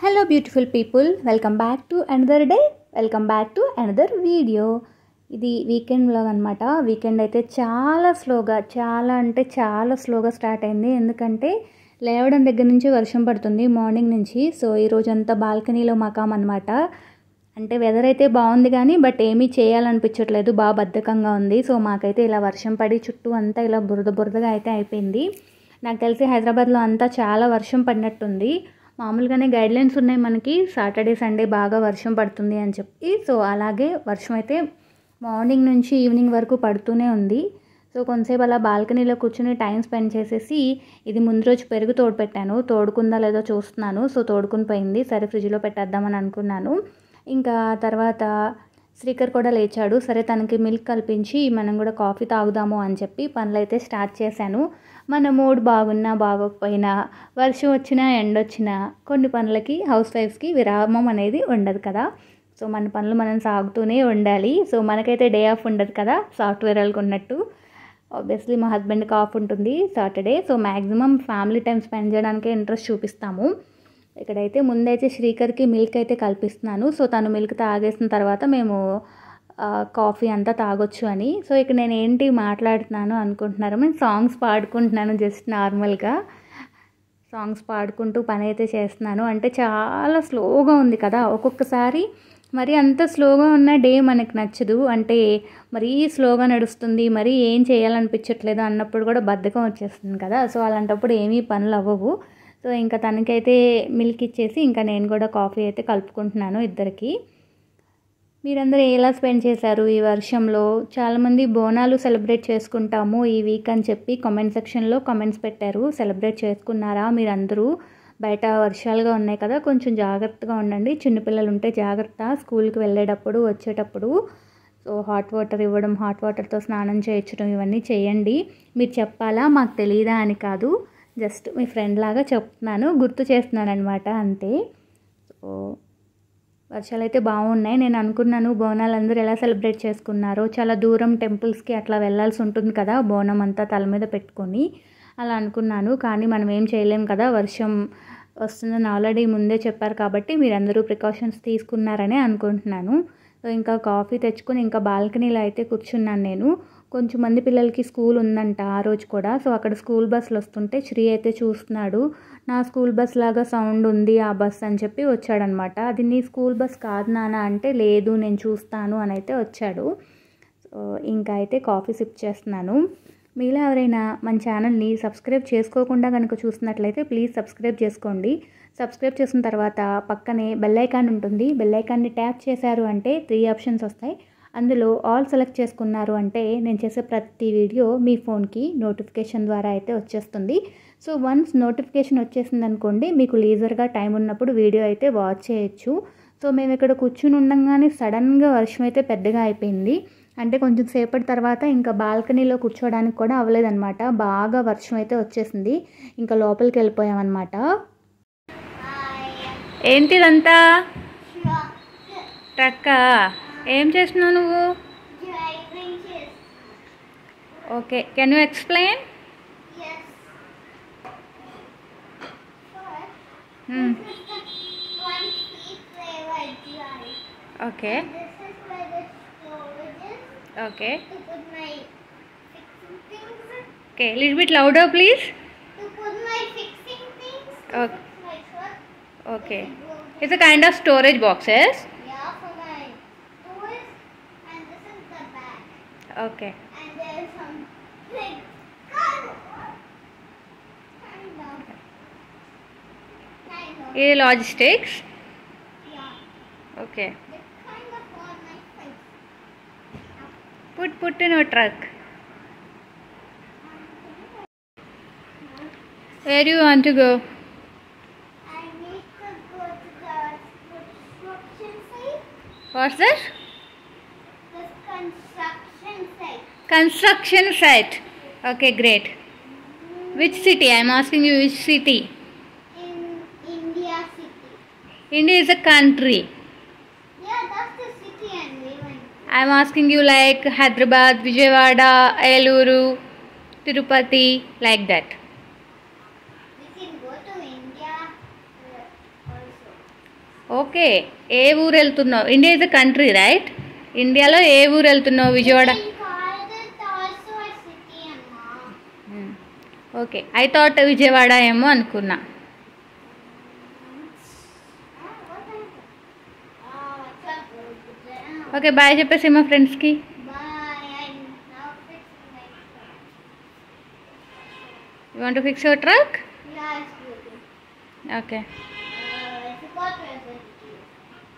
Hello beautiful people welcome back to another day welcome back to another video ఇది weekend vlog అనమాట weekend అయితే చాలా స్లోగా చాలా అంటే చాలా స్లోగా స్టార్ట్ అయింది ఎందుకంటే లేవడం దగ్గర నుంచి వర్షం పడుతుంది మార్నింగ్ నుంచి సో ఈ రోజంతా బాల్కనీలో మకాం అనమాట అంటే వెదర్ అయితే బాగుంది కానీ బట్ ఏమీ చేయాలనిపించట్లేదు బాగా బద్ధకంగా ఉంది సో మాకైతే ఇలా వర్షం పడి చుట్టూ అంతా ఇలా బురద బురదగా అయితే అయిపోయింది నాకు తెలిసి హైదరాబాద్లో అంతా చాలా వర్షం పడినట్టుంది మామూలుగానే గైడ్లైన్స్ ఉన్నాయి మనకి సాటర్డే సండే బాగా వర్షం పడుతుంది అని చెప్పి సో అలాగే వర్షం అయితే మార్నింగ్ నుంచి ఈవినింగ్ వరకు పడుతూనే ఉంది సో కొంతసేపు అలా బాల్కనీలో కూర్చుని టైం స్పెండ్ చేసేసి ఇది ముందు రోజు పెరుగు తోడు పెట్టాను తోడుకుందా లేదో చూస్తున్నాను సో తోడుకుని పోయింది సరే ఫ్రిడ్జ్లో పెట్టేద్దామని అనుకున్నాను ఇంకా తర్వాత శ్రీకర్ కూడా లేచాడు సరే తనకి మిల్క్ కల్పించి మనం కూడా కాఫీ తాగుదాము అని చెప్పి పనులు అయితే స్టార్ట్ చేశాను మన మూడ్ బాగున్నా బాగోకపోయినా వర్షం వచ్చినా ఎండ వచ్చినా కొన్ని పనులకి హౌస్ వైఫ్స్కి విరామం అనేది ఉండదు కదా సో మన పనులు మనం సాగుతూనే ఉండాలి సో మనకైతే డే ఆఫ్ ఉండదు కదా సాఫ్ట్వేర్ వాళ్ళకి ఉన్నట్టు ఆబ్వియస్లీ మా హస్బెండ్కి ఆఫ్ ఉంటుంది Saturday so maximum family time spend చేయడానికే ఇంట్రెస్ట్ చూపిస్తాము ఇక్కడైతే ముందైతే శ్రీకర్కి మిల్క్ అయితే కల్పిస్తున్నాను సో తను మిల్క్ తాగేసిన తర్వాత మేము కాఫీ అంతా తాగొచ్చు అని సో ఇక్కడ నేను ఏంటి మాట్లాడుతున్నాను అనుకుంటున్నారు నేను సాంగ్స్ పాడుకుంటున్నాను జస్ట్ నార్మల్గా సాంగ్స్ పాడుకుంటూ పని అయితే చేస్తున్నాను అంటే చాలా స్లోగా ఉంది కదా ఒక్కొక్కసారి మరి అంత స్లోగా ఉన్న డే మనకు నచ్చదు అంటే మరీ స్లోగా నడుస్తుంది మరీ ఏం చేయాలనిపించట్లేదు అన్నప్పుడు కూడా బద్ధకం వచ్చేస్తుంది కదా సో అలాంటప్పుడు ఏమీ పనులు అవ్వవు సో ఇంకా తనకైతే మిల్క్ ఇచ్చేసి ఇంకా నేను కూడా కాఫీ అయితే కలుపుకుంటున్నాను ఇద్దరికి మీరందరూ ఎలా స్పెండ్ చేశారు ఈ వర్షంలో చాలామంది బోనాలు సెలబ్రేట్ చేసుకుంటాము ఈ వీక్ అని చెప్పి కామెంట్ సెక్షన్లో కామెంట్స్ పెట్టారు సెలబ్రేట్ చేసుకున్నారా మీరందరూ బయట వర్షాలుగా ఉన్నాయి కదా కొంచెం జాగ్రత్తగా ఉండండి చిన్నపిల్లలు ఉంటే జాగ్రత్త స్కూల్కి వెళ్ళేటప్పుడు వచ్చేటప్పుడు సో హాట్ వాటర్ ఇవ్వడం హాట్ వాటర్తో స్నానం చేయించడం ఇవన్నీ చేయండి మీరు చెప్పాలా మాకు తెలియదా అని కాదు జస్ట్ మీ ఫ్రెండ్ లాగా చెప్తున్నాను గుర్తు చేస్తున్నాను అనమాట అంతే సో వర్షాలు అయితే బాగున్నాయి నేను అనుకున్నాను బోనాలు అందరూ ఎలా సెలబ్రేట్ చేసుకున్నారో చాలా దూరం టెంపుల్స్కి అట్లా వెళ్ళాల్సి ఉంటుంది కదా బోనం అంతా తల మీద పెట్టుకొని అలా అనుకున్నాను కానీ మనం ఏం చేయలేం కదా వర్షం వస్తుందని ఆల్రెడీ ముందే చెప్పారు కాబట్టి మీరందరూ ప్రికాషన్స్ తీసుకున్నారనే అనుకుంటున్నాను సో ఇంకా కాఫీ తెచ్చుకొని ఇంకా బాల్కనీలో అయితే కూర్చున్నాను నేను కొంచెం మంది పిల్లలకి స్కూల్ ఉందంట ఆ రోజు కూడా సో అక్కడ స్కూల్ బస్సులు వస్తుంటే శ్రీ అయితే చూస్తున్నాడు నా స్కూల్ బస్ లాగా సౌండ్ ఉంది ఆ బస్ అని చెప్పి వచ్చాడనమాట అది నీ స్కూల్ బస్ కాదు నాన్న అంటే లేదు నేను చూస్తాను అని అయితే వచ్చాడు సో ఇంకా అయితే కాఫీ సిప్ చేస్తున్నాను మీలో ఎవరైనా మన ఛానల్ని సబ్స్క్రైబ్ చేసుకోకుండా కనుక చూస్తున్నట్లయితే ప్లీజ్ సబ్స్క్రైబ్ చేసుకోండి సబ్స్క్రైబ్ చేసిన తర్వాత పక్కనే బెల్ ఐకాన్ ఉంటుంది బెల్ ఐకాన్ని ట్యాప్ చేశారు అంటే త్రీ ఆప్షన్స్ వస్తాయి అందులో ఆల్ సెలెక్ట్ చేసుకున్నారు అంటే నేను చేసే ప్రతి వీడియో మీ ఫోన్కి నోటిఫికేషన్ ద్వారా అయితే వచ్చేస్తుంది సో వన్స్ నోటిఫికేషన్ వచ్చేసింది అనుకోండి మీకు లీజర్గా టైం ఉన్నప్పుడు వీడియో అయితే వాచ్ చేయొచ్చు సో మేము ఇక్కడ కూర్చుని ఉండగానే సడన్గా వర్షం అయితే పెద్దగా అయిపోయింది అంటే కొంచెం సేపటి తర్వాత ఇంకా బాల్కనీలో కూర్చోవడానికి కూడా అవ్వలేదన్నమాట బాగా వర్షం అయితే వచ్చేసింది ఇంకా లోపలికి వెళ్ళిపోయామన్నమాట ఏంటిదంతా ట్రక్కా ఏం చేస్తున్నావు నువ్వు okay can you explain okay okay okay lit bit louder please okay it's a kind of storage boxes Yeah, for my toys, and this is the bag. Okay And there's some big gun. Kind of. Kind of. ఇది logistics Yeah. Okay It's kind of on my face. Put put in truck where you want to go I need to go to the construction site. What's that This construction site. Construction site okay great which city I'm asking you which city In India City. India is a country Yeah, that's the city I'm living. I'm asking you like Hyderabad Vijayawada Eluru Tirupati like that We can go to India uh, also. Okay ఏ ఊరు వెళ్తున్నావు India is a country right ఇండియాలో ఏ ఊరు వెళ్తున్నావు Vijayawada We called it also a city, Amma. Okay I thought Vijayawada ఏమో అనుకున్నా Ah, what happened? Ah, what's up? Ah, okay bye చెప్పేసి మా ఫ్రెండ్స్కి Bye. I'm now fixing my truck. You want fix your truck Yeah, it's good. Okay Uh, I forgot where the key is.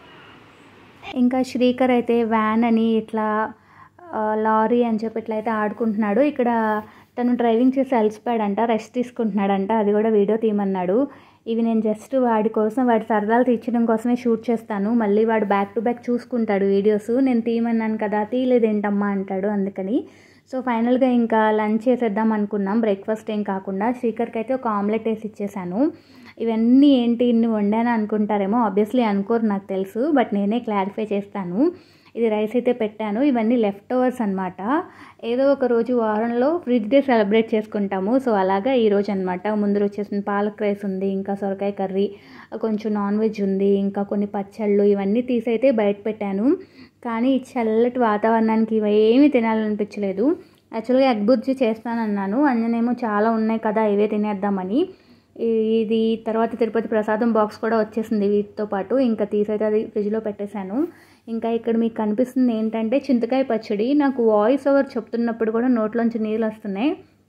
ఇంకా శ్రీకర్ అయితే van అని ఇట్లా ఆ, lorry అని చెప్పి ఇట్లా అయితే ఆడుకుంటున్నాడు ఇక్కడ తను డ్రైవింగ్ చేసి అలసిపోయాడంట రెస్ట్ తీసుకుంటున్నాడంట అది కూడా వీడియో తీయమన్నాడు ఇవి నేను జస్ట్ వాడి కోసం వాడి సరదాలు తీర్చడం కోసమే షూట్ చేస్తాను మళ్ళీ వాడు బ్యాక్ టు బ్యాక్ చూసుకుంటాడు వీడియోస్ నేను తీయమన్నాను కదా తీయలేదేంటమ్మా అంటాడు అందుకని సో ఫైనల్గా ఇంకా లంచ్ చేసేద్దాం అనుకున్నాం బ్రేక్ఫాస్ట్ ఏం కాకుండా శ్రీకర్కి అయితే ఒక ఆమ్లెట్ వేసి ఇచ్చేసాను ఇవన్నీ ఏంటి ఇన్ని వండాను అనుకుంటారేమో ఆబ్వియస్లీ అనుకోరు నాకు తెలుసు బట్ నేనే క్లారిఫై చేస్తాను ఇది రైస్ అయితే పెట్టాను ఇవన్నీ లెఫ్ట్ ఓవర్స్ అనమాట ఏదో ఒక రోజు వారంలో ఫ్రిడ్జ్ డే సెలబ్రేట్ చేసుకుంటాము సో అలాగా ఈ రోజు అనమాట ముందు వచ్చేసిన పాలక్ రైస్ ఉంది ఇంకా సొరకాయ కర్రీ కొంచెం నాన్ వెజ్ ఉంది ఇంకా కొన్ని పచ్చళ్ళు ఇవన్నీ తీసైతే బయట పెట్టాను కానీ ఈ చల్లటి వాతావరణానికి ఇవి ఏమీ తినాలనిపించలేదు యాక్చువల్గా ఎగ్ బుర్జీ చేస్తానన్నాను అంజనేమో చాలా ఉన్నాయి కదా ఇవే తినేద్దామని ఈ- ఇది తర్వాత తిరుపతి ప్రసాదం బాక్స్ కూడా వచ్చేసింది వీటితో పాటు ఇంకా తీసైతే అది ఫ్రిడ్జ్లో పెట్టేశాను ఇంకా ఇక్కడ మీకు కనిపిస్తుంది ఏంటంటే చింతకాయ పచ్చడి నాకు వాయిస్ ఓవర్ చెప్తున్నప్పుడు కూడా నోట్లోంచి నీళ్ళు వస్తున్నాయి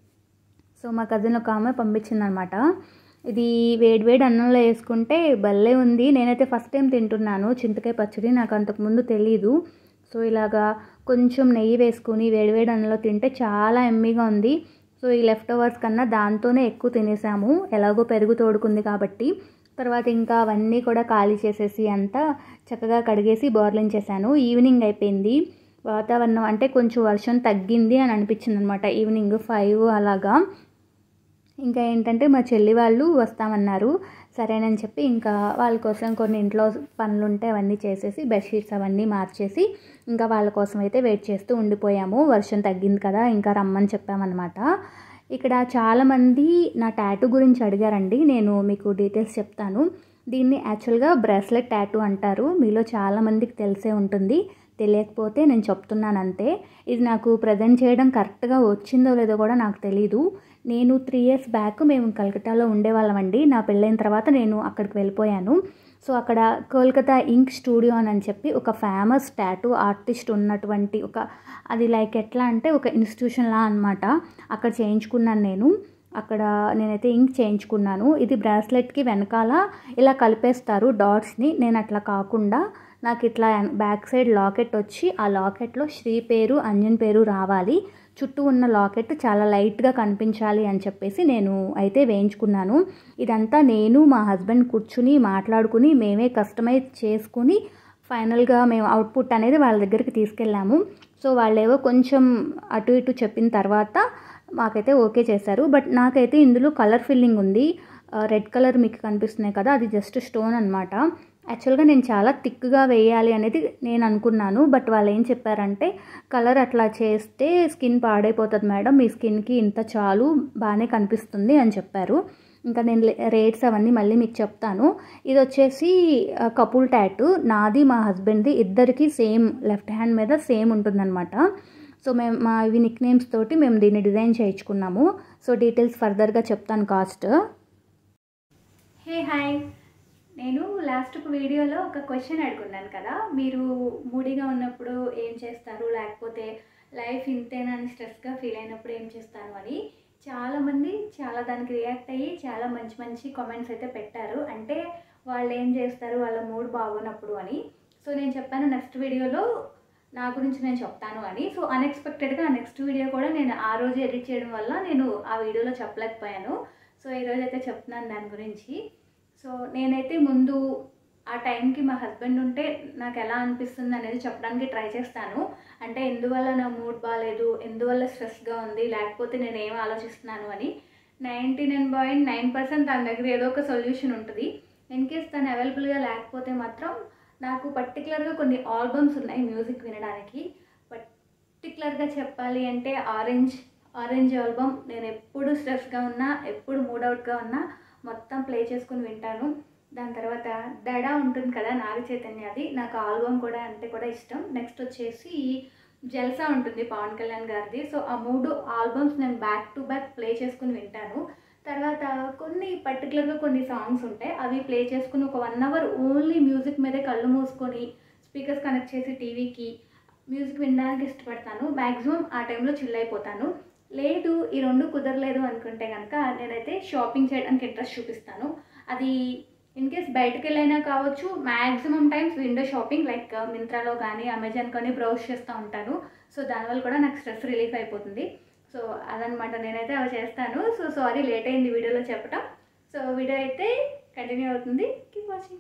సో మా కజిన్ ఒక ఆమె పంపించిందనమాట ఇది వేడివేడి అన్నంలో వేసుకుంటే భలే ఉంది నేనైతే ఫస్ట్ టైం తింటున్నాను చింతకాయ పచ్చడి నాకు అంతకుముందు తెలీదు సో ఇలాగా కొంచెం నెయ్యి వేసుకుని వేడివేడి అన్నంలో తింటే చాలా ఎమ్మీగా ఉంది సో ఈ లెఫ్ట్ ఓవర్స్ కన్నా దాంతోనే ఎక్కువ తినేసాము ఎలాగో పెరుగు తోడుకుంది కాబట్టి తర్వాత ఇంకా అవన్నీ కూడా ఖాళీ చేసేసి అంతా చక్కగా కడిగేసి బోర్లించేసాను ఈవినింగ్ అయిపోయింది వాతావరణం అంటే కొంచెం వర్షం తగ్గింది అని అనిపించింది అనమాట ఈవినింగ్ ఫైవ్ అలాగా ఇంకా ఏంటంటే మా చెల్లి వాళ్ళు వస్తామన్నారు సరేనని చెప్పి ఇంకా వాళ్ళ కోసం కొన్ని ఇంట్లో పనులు ఉంటే అవన్నీ చేసేసి బెడ్షీట్స్ అవన్నీ మార్చేసి ఇంకా వాళ్ళ కోసం అయితే వెయిట్ చేస్తూ ఉండిపోయాము వర్షం తగ్గింది కదా ఇంకా రమ్మని చెప్పామన్నమాట ఇక్కడ చాలామంది నా టాటూ గురించి అడిగారండి నేను మీకు డీటెయిల్స్ చెప్తాను దీన్ని యాక్చువల్గా బ్రాస్లెట్ టాటూ అంటారు మీలో చాలామందికి తెలిసే ఉంటుంది తెలియకపోతే నేను చెప్తున్నాను అంతే ఇది నాకు ప్రజెంట్ చేయడం కరెక్ట్గా వచ్చిందో లేదో కూడా నాకు తెలీదు నేను త్రీ ఇయర్స్ బ్యాక్ మేము కలకత్తాలో ఉండేవాళ్ళమండి నా పెళ్ళైన తర్వాత నేను అక్కడికి వెళ్ళిపోయాను సో అక్కడ కోల్కతా ఇంక్ స్టూడియో అని చెప్పి ఒక ఫేమస్ టాటూ ఆర్టిస్ట్ ఉన్నటువంటి ఒక అది లైక్ ఎట్లా అంటే ఒక ఇన్స్టిట్యూషన్ లా అనమాట అక్కడ చేయించుకున్నాను నేను అక్కడ నేనైతే ఇంక్ చేయించుకున్నాను ఇది బ్రాస్లెట్కి వెనకాల ఇలా కలిపేస్తారు డాట్స్ని నేను అట్లా కాకుండా నాకు ఇట్లా బ్యాక్ సైడ్ లాకెట్ వచ్చి ఆ లాకెట్లో శ్రీ పేరు అంజన్ పేరు రావాలి చుట్టూ ఉన్న లాకెట్ చాలా లైట్గా కనిపించాలి అని చెప్పేసి నేను అయితే వేయించుకున్నాను ఇదంతా నేను మా హస్బెండ్ కూర్చుని మాట్లాడుకుని మేమే కస్టమైజ్ చేసుకుని ఫైనల్గా మేము అవుట్పుట్ అనేది వాళ్ళ దగ్గరికి తీసుకెళ్ళాము సో వాళ్ళేవో కొంచెం అటు ఇటు చెప్పిన తర్వాత మాకైతే ఓకే చేశారు బట్ నాకైతే ఇందులో కలర్ ఫిల్లింగ్ ఉంది రెడ్ కలర్ మీకు కనిపిస్తున్నాయి కదా అది జస్ట్ స్టోన్ అనమాట యాక్చువల్గా నేను చాలా థిక్గా వేయాలి అనేది నేను అనుకున్నాను బట్ వాళ్ళు ఏం చెప్పారంటే కలర్ అట్లా చేస్తే స్కిన్ పాడైపోతుంది మేడం మీ స్కిన్కి ఇంత చాలు బాగానే కనిపిస్తుంది అని చెప్పారు ఇంకా నేను రేట్స్ అవన్నీ మళ్ళీ మీకు చెప్తాను ఇది వచ్చేసి కపుల్ టాటూ నాది మా హస్బెండ్ది ఇద్దరికి సేమ్ లెఫ్ట్ హ్యాండ్ మీద సేమ్ ఉంటుందన్నమాట సో మేము మా ఇవి నిక్ నేమ్స్ తోటి మేము దీన్ని డిజైన్ చేయించుకున్నాము సో డీటెయిల్స్ ఫర్దర్గా చెప్తాను కాస్ట్ హే హాయ్ నేను లాస్ట్ ఒక వీడియోలో ఒక క్వశ్చన్ అడుగున్నాను కదా మీరు మూడీగా ఉన్నప్పుడు ఏం చేస్తారు లేకపోతే లైఫ్ ఇంతేనని స్ట్రెస్గా ఫీల్ అయినప్పుడు ఏం చేస్తాను అని చాలామంది చాలా దానికి రియాక్ట్ అయ్యి చాలా మంచి మంచి కామెంట్స్ అయితే పెట్టారు అంటే వాళ్ళు ఏం చేస్తారు వాళ్ళ మూడ్ బాగున్నప్పుడు అని సో నేను చెప్పాను నెక్స్ట్ వీడియోలో నా గురించి నేను చెప్తాను అని సో అన్ఎక్స్పెక్టెడ్గా నెక్స్ట్ వీడియో కూడా నేను ఆ రోజు ఎడిట్ చేయడం వల్ల నేను ఆ వీడియోలో చెప్పలేకపోయాను సో ఈరోజు అయితే చెప్తున్నాను దాని గురించి సో నేనైతే ముందు ఆ టైంకి మా హస్బెండ్ ఉంటే నాకు ఎలా అనిపిస్తుంది అనేది చెప్పడానికి ట్రై చేస్తాను అంటే ఎందువల్ల నా మూడ్ బాగాలేదు ఎందువల్ల స్ట్రెస్గా ఉంది లేకపోతే నేను ఏం ఆలోచిస్తున్నాను అని ninety nine point nine percent తన దగ్గర ఏదో ఒక సొల్యూషన్ ఉంటుంది ఇన్ కేస్ తను అవైలబుల్గా లేకపోతే మాత్రం నాకు పర్టికులర్గా కొన్ని ఆల్బమ్స్ ఉన్నాయి మ్యూజిక్ వినడానికి పర్టికులర్గా చెప్పాలి అంటే ఆరెంజ్ ఆరెంజ్ ఆల్బమ్ నేను ఎప్పుడు స్ట్రెస్గా ఉన్నా ఎప్పుడు మూడ్ అవుట్గా ఉన్నా మొత్తం ప్లే చేసుకుని వింటాను దాని తర్వాత దడ ఉంటుంది కదా నాగ చైతన్యది నాకు ఆల్బమ్ కూడా అంటే కూడా ఇష్టం నెక్స్ట్ వచ్చేసి జల్సా ఉంటుంది పవన్ కళ్యాణ్ గారిది సో ఆ మూడు ఆల్బమ్స్ నేను బ్యాక్ టు బ్యాక్ ప్లే చేసుకుని వింటాను తర్వాత కొన్ని పర్టికులర్గా కొన్ని సాంగ్స్ ఉంటాయి అవి ప్లే చేసుకుని ఒక వన్ అవర్ ఓన్లీ మ్యూజిక్ మీదే కళ్ళు మూసుకొని స్పీకర్స్ కనెక్ట్ చేసి టీవీకి మ్యూజిక్ వినడానికి ఇష్టపడతాను మ్యాక్సిమం ఆ టైంలో చిల్ అయిపోతాను లేదు ఈ రెండు కుదరలేదు అనుకుంటే కనుక నేనైతే షాపింగ్ చేయడానికి ఇంట్రెస్ట్ చూపిస్తాను అది ఇన్ కేస్ బయటకు వెళ్ళైనా కావచ్చు maximum times window shopping like మింత్రాలో కానీ అమెజాన్ కానీ బ్రౌజ్ చేస్తూ ఉంటాను సో దానివల్ల కూడా నాకు స్ట్రెస్ రిలీఫ్ అయిపోతుంది సో అదనమాట నేనైతే అవి చేస్తాను సో సారీ లేట్ అయింది వీడియోలో చెప్పటం సో వీడియో అయితే కంటిన్యూ అవుతుంది కీప్ వాచింగ్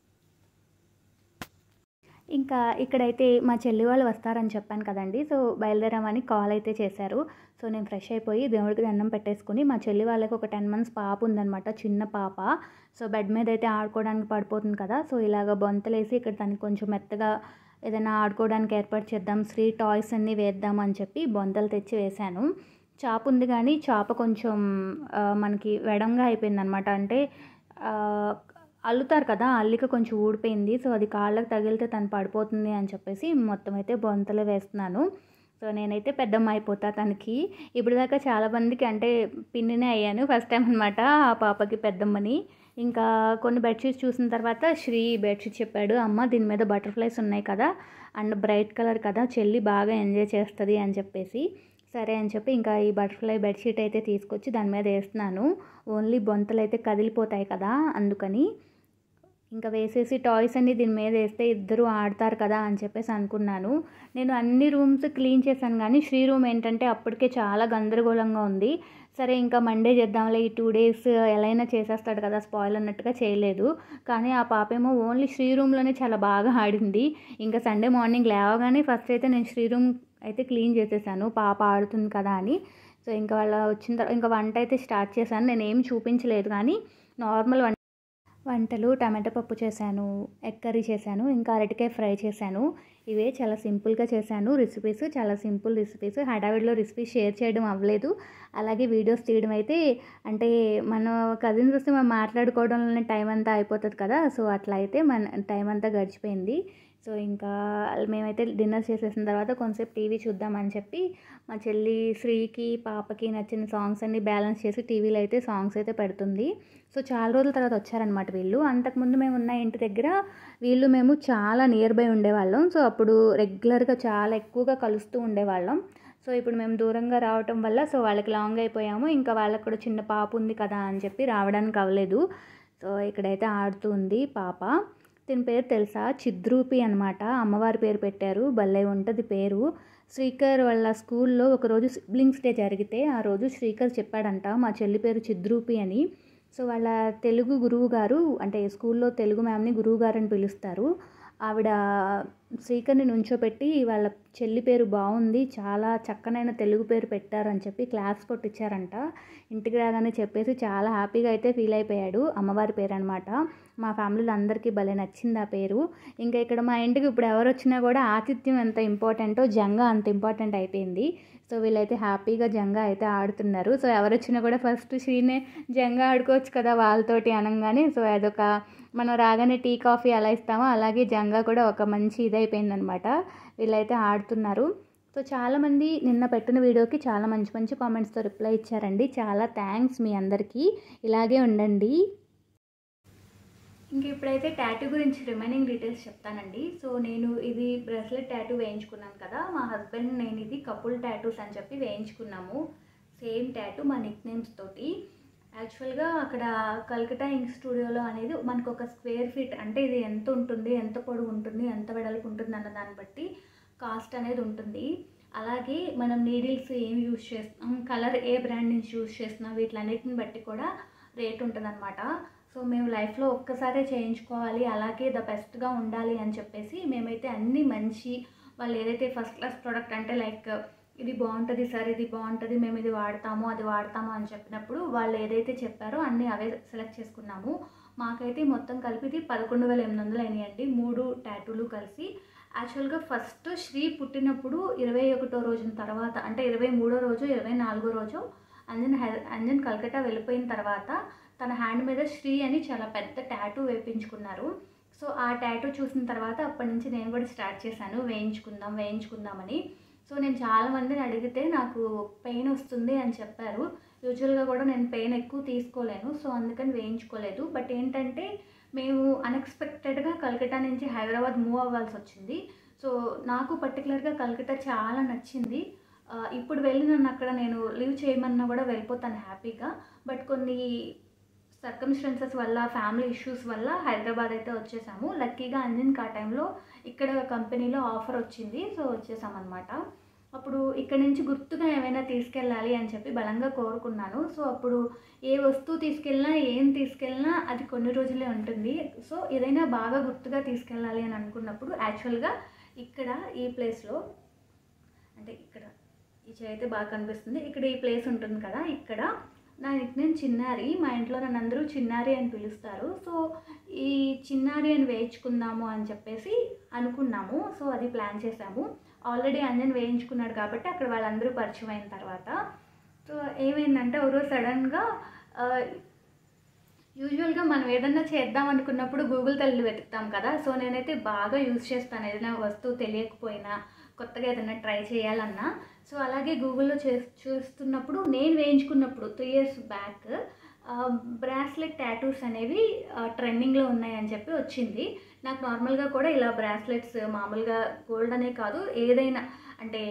ఇంకా ఇక్కడైతే మా చెల్లి వాళ్ళు వస్తారని చెప్పాను కదండి సో బయలుదేరామని కాల్ అయితే చేశారు సో నేను ఫ్రెష్ అయిపోయి దేవుడికి దండం పెట్టేసుకుని మా చెల్లి వాళ్ళకి ఒక టెన్ మంత్స్ పాప ఉందన్నమాట చిన్న పాప సో బెడ్ మీద అయితే ఆడుకోవడానికి పడిపోతుంది కదా సో ఇలాగ బొంతలేసి ఇక్కడ దానికి కొంచెం మెత్తగా ఏదైనా ఆడుకోవడానికి ఏర్పాటు చేద్దాం శ్రీ టాయ్స్ అన్నీ వేద్దాం అని చెప్పి బొంతలు తెచ్చి వేశాను చాప ఉంది కానీ చాప కొంచెం ఆ, మనకి వెడంగా అయిపోయింది అనమాట అంటే ఆ, అల్లుతారు కదా అల్లిక కొంచెం ఊడిపోయింది సో అది కాళ్ళకి తగిలితే తను పడిపోతుంది అని చెప్పేసి మొత్తం అయితే బొంతలు వేస్తున్నాను సో నేనైతే పెద్దమ్మ అయిపోతా తనకి ఇప్పుడు దాకా చాలా మందికి అంటే పిన్నినే అయ్యాను ఫస్ట్ టైం అనమాట ఆ పాపకి పెద్దమ్మని ఇంకా కొన్ని బెడ్షీట్స్ చూసిన తర్వాత శ్రీ బెడ్షీట్ చెప్పాడు అమ్మ దీని మీద బటర్ఫ్లైస్ ఉన్నాయి కదా అండ్ బ్రైట్ కలర్ కదా చెల్లి బాగా ఎంజాయ్ చేస్తుంది అని చెప్పేసి సరే అని చెప్పి ఇంకా ఈ బటర్ఫ్లై బెడ్షీట్ అయితే తీసుకొచ్చి దాని మీద వేస్తున్నాను ఓన్లీ బొంతలు అయితే కదిలిపోతాయి కదా అందుకని ఇంకా వేసేసి టాయ్స్ అన్ని దీని మీద వేస్తే ఇద్దరు ఆడతారు కదా అని చెప్పేసి అనుకున్నాను నేను అన్ని రూమ్స్ క్లీన్ చేశాను కానీ శ్రీ రూమ్ ఏంటంటే అప్పటికే చాలా గందరగోళంగా ఉంది సరే ఇంకా మండే చేద్దాంలే ఈ టూ డేస్ ఎలా అయినా చేసేస్తాడు కదా స్పాయిల్ అన్నట్టుగా చేయలేదు కానీ ఆ పాపేమో ఓన్లీ శ్రీ రూమ్లోనే చాలా బాగా ఆడింది ఇంకా సండే మార్నింగ్ లేవగానే ఫస్ట్ అయితే నేను శ్రీ రూమ్ అయితే క్లీన్ చేసేసాను పాప ఆడుతుంది కదా అని సో ఇంకా వాళ్ళ వచ్చిన తర్వాత ఇంకా వంట అయితే స్టార్ట్ చేశాను నేను ఏం చూపించలేదు కానీ నార్మల్ వంట వంటలు టమాటా పప్పు చేశాను ఎగ్ కర్రీ చేశాను ఇంకా అరటికాయ ఫ్రై చేశాను ఇవే చాలా సింపుల్గా చేశాను రెసిపీస్ చాలా సింపుల్ రెసిపీస్ హడావిడిలో రెసిపీస్ షేర్ చేయడం అవ్వలేదు అలాగే వీడియోస్ తీయడం అయితే అంటే మన కజిన్స్ వస్తే మనం మాట్లాడుకోవడంలోనే టైం అంతా అయిపోతుంది కదా సో అట్లా అయితే మన టైం అంతా గడిచిపోయింది సో ఇంకా మేమైతే డిన్నర్ చేసేసిన తర్వాత కొంతసేపు టీవీ చూద్దామని చెప్పి మా చెల్లి శ్రీకి పాపకి నచ్చిన సాంగ్స్ అన్ని బ్యాలెన్స్ చేసి టీవీలో అయితే సాంగ్స్ అయితే పెడుతుంది సో చాలా రోజుల తర్వాత వచ్చారనమాట వీళ్ళు అంతకుముందు మేము ఉన్న ఇంటి దగ్గర వీళ్ళు మేము చాలా నియర్ బై ఉండేవాళ్ళం సో అప్పుడు రెగ్యులర్గా చాలా ఎక్కువగా కలుస్తూ ఉండేవాళ్ళం సో ఇప్పుడు మేము దూరంగా రావటం వల్ల సో వాళ్ళకి లాంగ్ అయిపోయాము ఇంకా వాళ్ళకి కూడా చిన్న పాప ఉంది కదా అని చెప్పి రావడానికి అవ్వలేదు సో ఇక్కడైతే ఆడుతూ ఉంది పాప దీని పేరు తెలుసా చిద్రూపి అనమాట అమ్మవారి పేరు పెట్టారు భలే ఉంటుంది పేరు శ్రీకర్ వాళ్ళ స్కూల్లో ఒకరోజు సిబ్లింగ్స్ డే జరిగితే ఆ రోజు శ్రీకర్ చెప్పాడంట మా చెల్లి పేరు చిద్రూపి అని సో వాళ్ళ తెలుగు గురువు గారు అంటే స్కూల్లో తెలుగు మ్యామ్ని గురువు గారు అని పిలుస్తారు ఆవిడ శ్రీకర్ని నుంచోపెట్టి వాళ్ళ చెల్లి పేరు బాగుంది చాలా చక్కనైన తెలుగు పేరు పెట్టారని చెప్పి క్లాస్ కొట్టించారంట ఇంటికి రాగానే చెప్పేసి చాలా హ్యాపీగా అయితే ఫీల్ అయిపోయాడు అమ్మవారి పేరు అనమాట మా ఫ్యామిలీలో అందరికీ భలే నచ్చింది ఆ పేరు ఇంకా ఇక్కడ మా ఇంటికి ఇప్పుడు ఎవరు వచ్చినా కూడా ఆతిథ్యం ఎంత ఇంపార్టెంటో జంగా అంత ఇంపార్టెంట్ అయిపోయింది సో వీళ్ళైతే హ్యాపీగా జంగా అయితే ఆడుతున్నారు సో ఎవరు వచ్చినా కూడా ఫస్ట్ శ్రీనే జంగా ఆడుకోవచ్చు కదా వాళ్ళతోటి అనగానే సో అదొక మనం రాగానే టీ కాఫీ అలా ఇస్తామో అలాగే జంగా కూడా ఒక మంచి ఇదైపోయిందనమాట వీళ్ళైతే ఆడుతున్నారు సో చాలామంది నిన్న పెట్టిన వీడియోకి చాలా మంచి మంచి కామెంట్స్తో రిప్లై ఇచ్చారండి చాలా థ్యాంక్స్ మీ అందరికీ ఇలాగే ఉండండి ఇంక ఇప్పుడైతే టాటూ గురించి రిమైనింగ్ డీటెయిల్స్ చెప్తానండి సో నేను ఇది బ్రెస్లెట్ టాటూ వేయించుకున్నాను కదా మా హస్బెండ్ నేను ఇది కపుల్ టాటూస్ అని చెప్పి వేయించుకున్నాము సేమ్ టాటూ మా నిక్ నేమ్స్ తోటి యాక్చువల్గా అక్కడ కల్కటా ఇంక్ స్టూడియోలో అనేది మనకు ఒక స్క్వేర్ ఫీట్ అంటే ఇది ఎంత ఉంటుంది ఎంత పొడవు ఉంటుంది ఎంత వెడల్పు ఉంటుంది అన్న దాన్ని బట్టి కాస్ట్ అనేది ఉంటుంది అలాగే మనం నీడిల్స్ ఏం యూజ్ చేస్తాం కలర్ ఏ బ్రాండ్ నుంచి యూజ్ చేస్తున్నాం వీటిలన్నిటిని బట్టి కూడా రేట్ ఉంటుందన్నమాట సో మేము లైఫ్లో ఒక్కసారే చేయించుకోవాలి అలాగే ద బెస్ట్గా ఉండాలి అని చెప్పేసి మేమైతే అన్ని మంచి వాళ్ళు ఏదైతే ఫస్ట్ క్లాస్ ప్రోడక్ట్ అంటే లైక్ ఇది బాగుంటుంది సార్ ఇది బాగుంటుంది మేము ఇది వాడతాము అది వాడతాము అని చెప్పినప్పుడు వాళ్ళు ఏదైతే చెప్పారో అన్నీ అవే సెలెక్ట్ చేసుకున్నాము మాకైతే మొత్తం కలిపి ఇది పదకొండు వేల ఎనిమిది వందలు అయినాయండి మూడు టాటూలు కలిసి యాక్చువల్గా ఫస్ట్ శ్రీ పుట్టినప్పుడు ఇరవై ఒకటో రోజున తర్వాత అంటే ఇరవై మూడో రోజు ఇరవై నాలుగో రోజు అంజన్ హై అంజన్ కల్కటా వెళ్ళిపోయిన తర్వాత తన హ్యాండ్ మీద శ్రీ అని చాలా పెద్ద ట్యాటూ వేయించుకున్నారు సో ఆ ట్యాటూ చూసిన తర్వాత అప్పటి నుంచి నేను కూడా స్టార్ట్ చేశాను వేయించుకుందాం వేయించుకుందామని సో నేను చాలా మందిని అడిగితే నాకు పెయిన్ వస్తుంది అని చెప్పారు యూజువల్గా కూడా నేను పెయిన్ ఎక్కువ తీసుకోలేను సో అందుకని వేయించుకోలేదు బట్ ఏంటంటే మేము అన్ఎక్స్పెక్టెడ్గా కలకటా నుంచి హైదరాబాద్ మూవ్ అవ్వాల్సి వచ్చింది సో నాకు పర్టికులర్గా కలకటా చాలా నచ్చింది ఆ, ఇప్పుడు వెళ్ళి నన్ను అక్కడ నేను లీవ్ చేయమన్నా కూడా వెళ్ళిపోతాను హ్యాపీగా బట్ కొన్ని సర్కమ్స్టెన్సెస్ వల్ల ఫ్యామిలీ ఇష్యూస్ వల్ల హైదరాబాద్ అయితే వచ్చేసాము లక్కీగా అంజన్కి ఆ టైంలో ఇక్కడ కంపెనీలో ఆఫర్ వచ్చింది సో వచ్చేసామన్నమాట అప్పుడు ఇక్కడ నుంచి గుర్తుగా ఏమైనా తీసుకెళ్ళాలి అని చెప్పి బలంగా కోరుకున్నాను సో అప్పుడు ఏ వస్తువు తీసుకెళ్ళినా ఏం తీసుకెళ్ళినా అది కొన్ని రోజులే ఉంటుంది సో ఏదైనా బాగా గుర్తుగా తీసుకెళ్ళాలి అని అనుకున్నప్పుడు యాక్చువల్గా ఇక్కడ ఈ ప్లేస్లో అంటే ఇక్కడ ఈ చేయి అయితే బాగా కనిపిస్తుంది ఇక్కడ ఈ ప్లేస్ ఉంటుంది కదా ఇక్కడ నా నేను చిన్నారి మా ఇంట్లో నన్ను అందరూ చిన్నారి అని పిలుస్తారు సో ఈ చిన్నారి అని వేయించుకుందాము అని చెప్పేసి అనుకున్నాము సో అది ప్లాన్ చేసాము ఆల్రెడీ అంజన్ వేయించుకున్నాడు కాబట్టి అక్కడ వాళ్ళందరూ పరిచయం అయిన తర్వాత సో ఏమైందంటే ఒకరోజు సడన్గా యూజువల్గా మనం ఏదన్నా చేద్దాం అనుకున్నప్పుడు గూగుల్ తల్లి వెతుకుతాం కదా సో నేనైతే బాగా యూజ్ చేస్తాను ఏదైనా వస్తువు తెలియకపోయినా కొత్తగా ఏదైనా ట్రై చేయాలన్నా సో అలాగే గూగుల్లో చే చూస్తున్నప్పుడు నేను వేయించుకున్నప్పుడు three years back bracelet tattoos అనేవి ట్రెండింగ్లో ఉన్నాయని చెప్పి వచ్చింది నాకు నార్మల్గా కూడా ఇలా బ్రాస్లెట్స్ మామూలుగా గోల్డ్ అనే కాదు ఏదైనా అంటే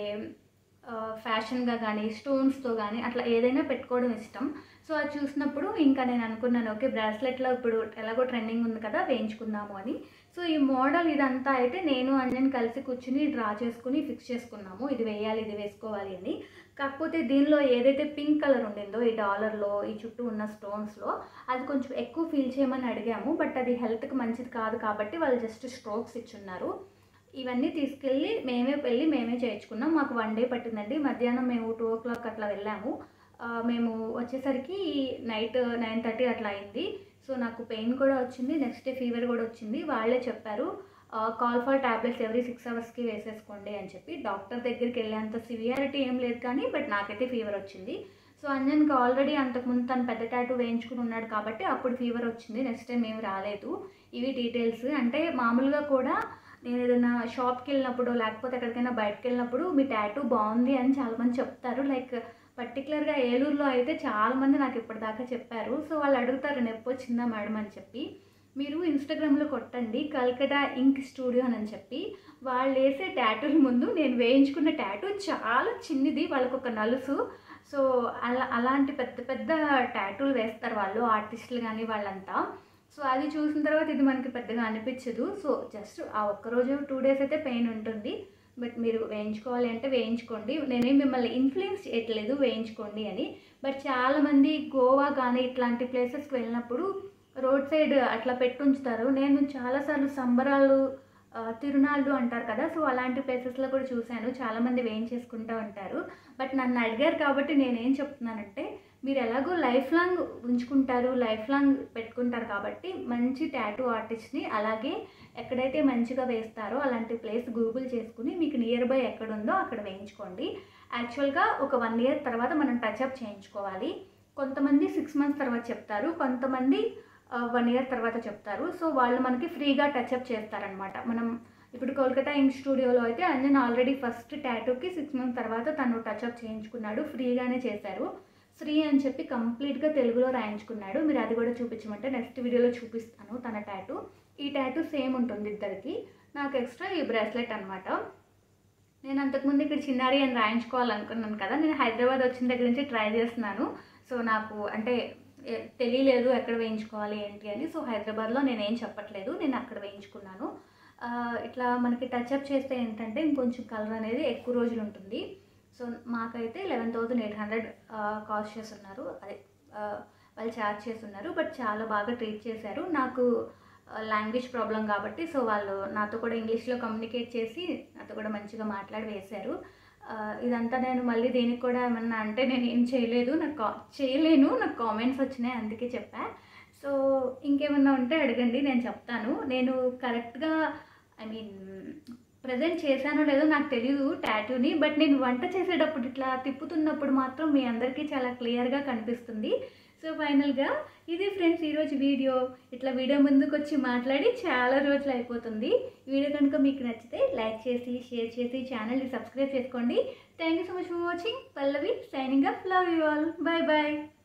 ఫ్యాషన్గా కానీ స్టోన్స్తో కానీ అట్లా ఏదైనా పెట్టుకోవడం ఇష్టం సో అది చూసినప్పుడు ఇంకా నేను అనుకున్నాను ఓకే బ్రాస్లెట్లో ఇప్పుడు ఎలాగో ట్రెండింగ్ ఉంది కదా వేయించుకుందాము అని సో ఈ మోడల్ ఇదంతా అయితే నేను అంజన్ కలిసి కూర్చుని డ్రా చేసుకుని ఫిక్స్ చేసుకున్నాము ఇది వేయాలి ఇది వేసుకోవాలి అని కాకపోతే దీనిలో ఏదైతే పింక్ కలర్ ఉండిందో ఈ డాలర్లో ఈ చుట్టూ ఉన్న స్టోన్స్లో అది కొంచెం ఎక్కువ ఫీల్ చేయమని అడిగాము బట్ అది హెల్త్కి మంచిది కాదు కాబట్టి వాళ్ళు జస్ట్ స్ట్రోక్స్ ఇచ్చున్నారు ఇవన్నీ తీసుకెళ్ళి మేమే వెళ్ళి మేమే చేయించుకున్నాం మాకు వన్ డే పట్టిందండి మధ్యాహ్నం మేము టూ ఓ క్లాక్ అట్లా వెళ్ళాము ఆ, మేము వచ్చేసరికి నైట్ నైన్ థర్టీ అట్లా అయింది సో నాకు పెయిన్ కూడా వచ్చింది నెక్స్ట్ డే ఫీవర్ కూడా వచ్చింది వాళ్ళే చెప్పారు Calpol tablets every six అవర్స్కి వేసేసుకోండి అని చెప్పి డాక్టర్ దగ్గరికి వెళ్ళేంత సివియారిటీ ఏం లేదు కానీ బట్ నాకైతే ఫీవర్ వచ్చింది సో అంజన్కి ఆల్రెడీ అంతకుముందు తను పెద్ద టాటూ వేయించుకుని ఉన్నాడు కాబట్టి అప్పుడు ఫీవర్ వచ్చింది నెక్స్ట్ టైం ఏమి రాలేదు ఇవి డీటెయిల్స్ అంటే మామూలుగా కూడా నేను ఏదైనా షాప్కి వెళ్ళినప్పుడు లేకపోతే ఎక్కడికైనా బయటకు వెళ్ళినప్పుడు మీ టాటూ బాగుంది అని చాలామంది చెప్తారు లైక్ పర్టికులర్గా ఏలూరులో అయితే చాలామంది నాకు ఇప్పటిదాకా చెప్పారు సో వాళ్ళు అడుగుతారు నొప్పి వచ్చిందా మేడం అని చెప్పి మీరు ఇన్స్టాగ్రామ్లో కొట్టండి కల్కటా ఇంక్ స్టూడియో అని చెప్పి వాళ్ళు వేసే ట్యాటూల ముందు నేను వేయించుకున్న ట్యాటూ చాలా చిన్నది వాళ్ళకు ఒక నలుసు సో అలా అలాంటి పెద్ద పెద్ద ట్యాటూలు వేస్తారు వాళ్ళు ఆర్టిస్టులు కానీ వాళ్ళంతా సో అది చూసిన తర్వాత ఇది మనకి పెద్దగా అనిపించదు సో జస్ట్ ఆ ఒక్కరోజు టూ డేస్ అయితే పెయిన్ ఉంటుంది బట్ మీరు వేయించుకోవాలి అంటే వేయించుకోండి నేనేం మిమ్మల్ని ఇన్ఫ్లుయెన్స్ చేయట్లేదు వేయించుకోండి అని బట్ చాలామంది గోవా కానీ ఇట్లాంటి ప్లేసెస్కి వెళ్ళినప్పుడు రోడ్ సైడ్ అట్లా పెట్టి ఉంచుతారు నేను చాలాసార్లు సంబరాలు ఆ, తిరునాళ్ళు అంటారు కదా సో అలాంటి ప్లేసెస్లో కూడా చూశాను చాలామంది వేయించేసుకుంటూ ఉంటారు బట్ నన్ను అడిగారు కాబట్టి నేనేం చెప్తున్నానంటే మీరు ఎలాగో లైఫ్ లాంగ్ ఉంచుకుంటారు లైఫ్ లాంగ్ పెట్టుకుంటారు కాబట్టి మంచి టాటూ ఆర్టిస్ట్ని అలాగే ఎక్కడైతే మంచిగా వేస్తారో అలాంటి ప్లేస్ గూగుల్ చేసుకుని మీకు నియర్ బై ఎక్కడ ఉందో అక్కడ వేయించుకోండి యాక్చువల్గా ఒక వన్ ఇయర్ తర్వాత మనం టచ్అప్ చేయించుకోవాలి కొంతమంది సిక్స్ మంత్స్ తర్వాత చెప్తారు కొంతమంది వన్ ఇయర్ తర్వాత చెప్తారు సో వాళ్ళు మనకి ఫ్రీగా టచ్అప్ చేస్తారనమాట మనం ఇప్పుడు కోల్కతా ఇంక్ స్టూడియోలో అయితే అంజన్ ఆల్రెడీ ఫస్ట్ టాటూకి సిక్స్ మంత్స్ తర్వాత తను టచ్అప్ చేయించుకున్నాడు ఫ్రీగానే చేశారు శ్రీ అని చెప్పి కంప్లీట్గా తెలుగులో రాయించుకున్నాడు మీరు అది కూడా చూపించమంటే నెక్స్ట్ వీడియోలో చూపిస్తాను తన టాటూ ఈ టాటూ సేమ్ ఉంటుంది ఇద్దరికి నాకు ఎక్స్ట్రా ఈ బ్రాస్లెట్ అనమాట నేను అంతకుముందు ఇక్కడ చిన్నారి అని రాయించుకోవాలనుకున్నాను కదా నేను హైదరాబాద్ వచ్చిన దగ్గర నుంచి ట్రై చేస్తున్నాను సో నాకు అంటే ఏ- తెలియలేదు ఎక్కడ వేయించుకోవాలి ఏంటి అని సో హైదరాబాద్లో నేనేం చెప్పట్లేదు నేను అక్కడ వేయించుకున్నాను ఆ, ఇట్లా మనకి టచ్అప్ చేస్తే ఏంటంటే ఇంకొంచెం కలర్ అనేది ఎక్కువ రోజులు ఉంటుంది సో మాకైతే eleven thousand eight hundred cost చేస్తున్నారు అదే ఆ, వాళ్ళు ఛార్జ్ చేస్తున్నారు బట్ చాలా బాగా ట్రీట్ చేశారు నాకు లాంగ్వేజ్ ప్రాబ్లం కాబట్టి సో వాళ్ళు నాతో కూడా ఇంగ్లీష్లో కమ్యూనికేట్ చేసి నాతో కూడా మంచిగా మాట్లాడి వేశారు ఆ, ఇదంతా నేను మళ్ళీ దీనికి కూడా ఏమన్నా అంటే నేను ఏం చేయలేదు నాకు కా- చేయలేను నాకు కామెంట్స్ వచ్చినాయి అందుకే చెప్పా సో ఇంకేమన్నా ఉంటే అడగండి నేను చెప్తాను నేను కరెక్ట్గా ఐ మీన్ ప్రజెంట్ చేశానో లేదో నాకు తెలియదు టాటూని బట్ నేను వంట చేసేటప్పుడు ఇట్లా తిప్పుతున్నప్పుడు మాత్రం మీ అందరికీ చాలా క్లియర్గా కనిపిస్తుంది సో ఫైనల్గా ఇది ఫ్రెండ్స్ ఈరోజు వీడియో ఇట్లా వీడియో ముందుకు వచ్చి మాట్లాడి చాలా రోజులు అయిపోతుంది ఈ వీడియో కనుక మీకు నచ్చితే లైక్ చేసి షేర్ చేసి ఛానల్ని సబ్స్క్రైబ్ చేసుకోండి thank you so much for watching Pallavi signing up love you all bye bye